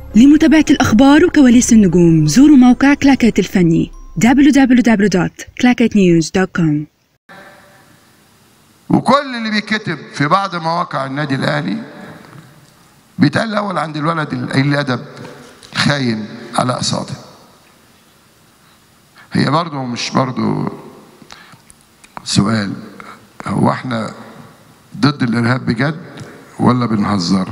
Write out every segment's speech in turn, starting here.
لمتابعة الأخبار وكواليس النجوم زوروا موقع كلاكيت الفني www.clacketnews.com وكل اللي بيتكتب في بعض مواقع النادي الاهلي بيتقال الاول عند الولد قليل الادب خاين على اقساطه هي برضه مش برضه سؤال هو احنا ضد الارهاب بجد ولا بنهزر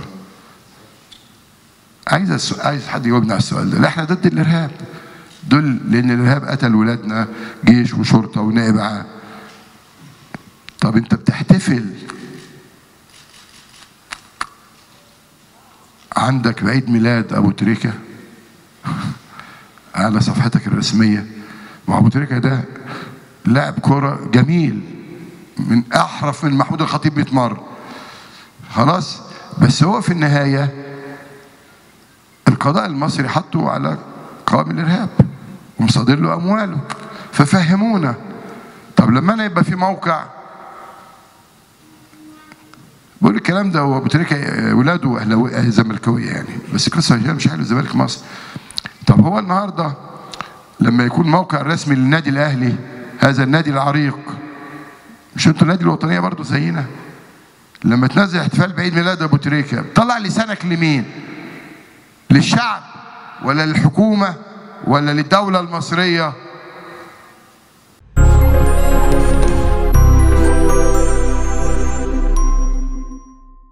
عايز السؤال عايز حد يجاوبنا على السؤال ده لا احنا ضد الارهاب دول لان الارهاب قتل ولادنا جيش وشرطه ونائب عام طب انت بتحتفل عندك بعيد ميلاد ابو تريكه على صفحتك الرسميه وابو تريكه ده لاعب كرة جميل من احرف من محمود الخطيب 100 مره خلاص بس هو في النهايه القضاء المصري حطه على قوام الارهاب ومصادر له امواله ففهمونا طب لما انا يبقى في موقع بقول الكلام ده هو ابو تريكه ولاده اهلاويه زملكاويه يعني بس قصه مش حلوه الزمالك مصر طب هو النهارده لما يكون موقع رسمي للنادي الاهلي هذا النادي العريق مش انتوا النادي الوطنيه برضه زينا لما تنزل احتفال بعيد ميلاد ابو تريكه طلع لسانك لمين؟ للشعب ولا للحكومه ولا للدوله المصريه